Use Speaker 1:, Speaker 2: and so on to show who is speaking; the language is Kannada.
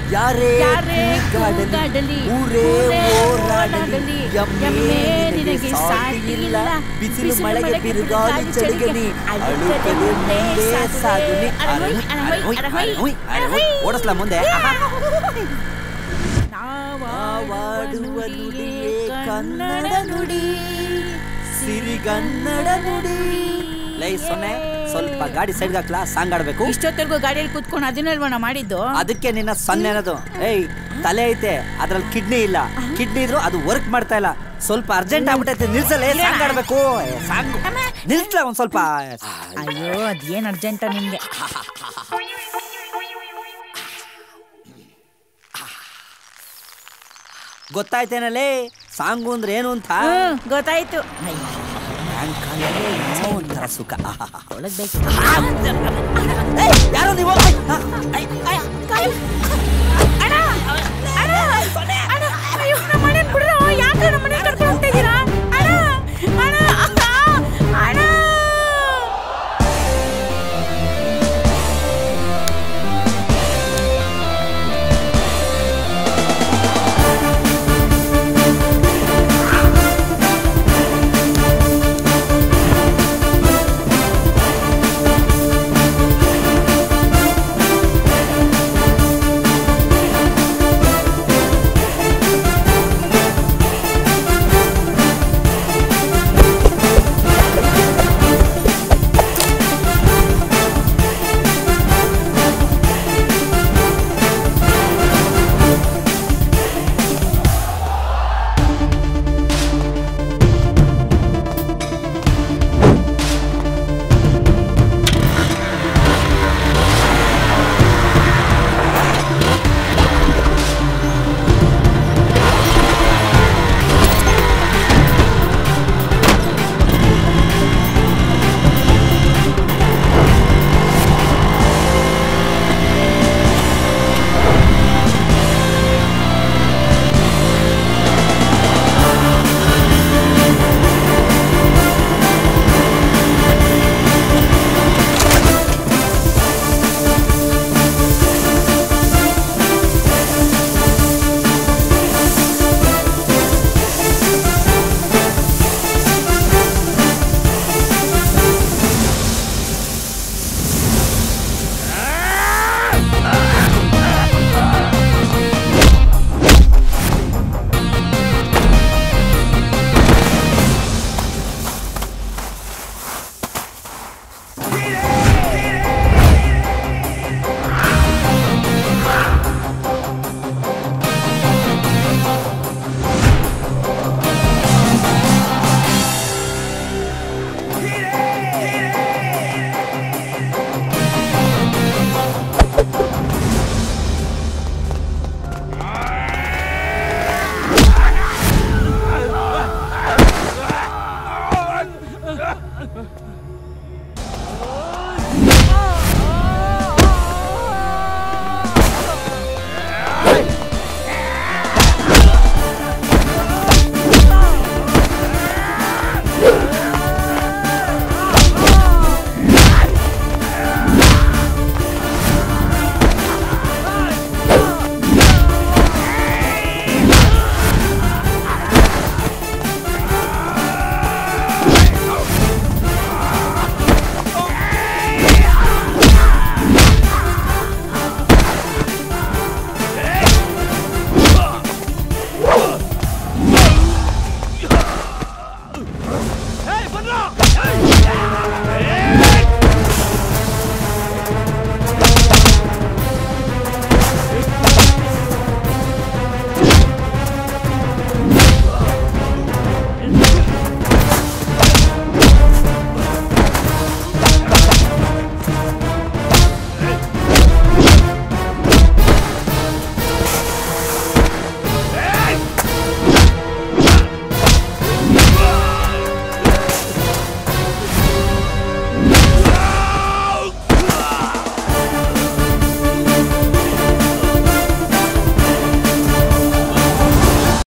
Speaker 1: ಯಾರೇ
Speaker 2: ಯಾರೇ
Speaker 1: ಕೂಗಾಡಲಿ,
Speaker 2: ಕೂಗಾಡಲಿ,
Speaker 1: ಊರೇ
Speaker 2: ಊರೇ
Speaker 1: ಓಡಾಡಲಿ
Speaker 2: ಓಡಾಡಲಿ,
Speaker 1: ಎಮ್ಮೆ
Speaker 2: ಎಮ್ಮೆ
Speaker 1: ನಿನಗೆ
Speaker 2: ನಿನಗೆ
Speaker 1: ಸಾಟಿ
Speaker 2: ಸಾಟಿ
Speaker 1: ಇಲ್ಲ
Speaker 2: ಇಲ್ಲ.
Speaker 1: ಬಿಸಿಲು
Speaker 2: ಬಿಸಿಲು
Speaker 1: ಮಳೆಗೆ
Speaker 2: ಮಳೆಗೆ
Speaker 1: ಬಿರುಗಾಳಿ
Speaker 2: ಬಿರುಗಾಳಿ
Speaker 1: ಚಳಿಗನಿ
Speaker 2: ಚಳಿಗೆ
Speaker 1: ಅಳುಕದೆ ಮುಂದೆ ಸಾಗುನಿ
Speaker 2: ಅರಹೊಯ್, ಅರಹೊಯ್, ಅರಹೊಯ್, ಅರಹೊಯ್.
Speaker 1: ಓಡಿಸ್ಲಾ ಮುಂದೆ ಆಹಾ.
Speaker 2: ನಾವಾಡುವ ನುಡಿಯೇ
Speaker 1: ಕನ್ನಡ ನುಡಿ ಸಿರಿಗನ್ನಡ ನುಡಿ ಲೈ ಸೊನ್ನೆ ಸ್ವಲ್ಪ ಗಾಡಿ ಸೈಡ್ ಹಾಕ್ಲಾ ಸಾಂಗ್ ಆಡ್ಬೇಕು
Speaker 2: ಇಷ್ಟೊತ್ತರೆಗೂ ಗಾಡಿಯಲ್ಲಿ ಕೂತ್ಕೊಂಡು ಅದನ್ನಲ್ವಣ ಮಾಡಿದ್ದು
Speaker 1: ಅದಕ್ಕೆ ನಿನ್ನ ಸೊನ್ನೆ ಅನ್ನೋದು ಏಯ್ ತಲೆ ಐತೆ ಅದ್ರಲ್ಲಿ ಕಿಡ್ನಿ ಇಲ್ಲ ಕಿಡ್ನಿ ಇದ್ರು ಅದು ವರ್ಕ್ ಮಾಡ್ತಾ ಇಲ್ಲ ಸ್ವಲ್ಪ ಅರ್ಜೆಂಟ್ ಆಗ್ಬಿಟ್ಟೈತೆ ನಿಲ್ಸಲೇ ಸಾಂಗ್ ಆಡ್ಬೇಕು ಏ, ಸಾಂಗ್ ನಿಲ್ಸ್ಲ ಒಂದ್ ಸ್ವಲ್ಪ
Speaker 2: ಅಯ್ಯೋ ಅದೇನ್ ಅರ್ಜೆಂಟ ನಿಮ್ಗೆ
Speaker 1: ಗೊತ್ತಾಯ್ತೇನಲ್ಲೇ ಸಾಂಗು ಅಂದ್ರೆ ಏನು ಅಂತ
Speaker 2: ಹ್ಮ್ ಗೊತ್ತಾಯ್ತು
Speaker 1: ನನ್ ಕಾಲಲ್ಲೇ ಏನೋ ಒಂಥರ ಸುಖ ಆಹಾಹಾ.
Speaker 2: ಒಳಗ್ ಬೇಕು
Speaker 1: ಏಯ್, ಯಾರು ನೀವು ಐ, ಆ, ಐ, ಐ, ಐ.